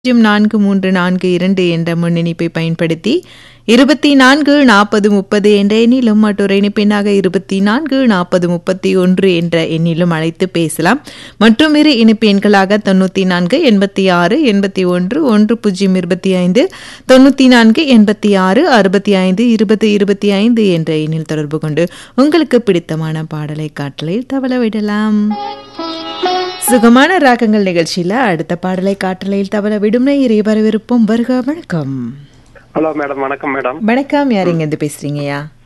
பூஜ்ஜியம் நான்கு மூன்று நான்கு இரண்டு என்ற முன்னிணைப்பை பயன்படுத்தி இருபத்தி நான்கு நாற்பது முப்பது என்ற எண்ணிலும் மற்றொரு இணைப்பெண்ணாக இருபத்தி நான்கு நாற்பது முப்பத்தி ஒன்று என்ற எண்ணிலும் அழைத்து பேசலாம் மற்றும் இரு இணைப்பு எண்களாக தொண்ணூற்றி நான்கு எண்பத்தி ஆறு எண்பத்தி ஒன்று ஒன்று பூஜ்ஜியம் இருபத்தி ஐந்து தொண்ணூற்றி நான்கு எண்பத்தி ஆறு அறுபத்தி ஐந்து இருபது இருபத்தி ஐந்து என்ற எண்ணில் தொடர்பு கொண்டு உங்களுக்கு பிடித்தமான பாடலை காட்டலில் தவள விடலாம் சுகமான ராகங்கள் நிகழ்ச்சியில அடுத்த பாடலை காற்றலையில் தவள விடும் நேயரை வரவிருப்போம் வருக வணக்கம் ஹலோ மேடம் வணக்கம் மேடம் வணக்கம் யார் இங்க இருந்து பேசுறீங்கயா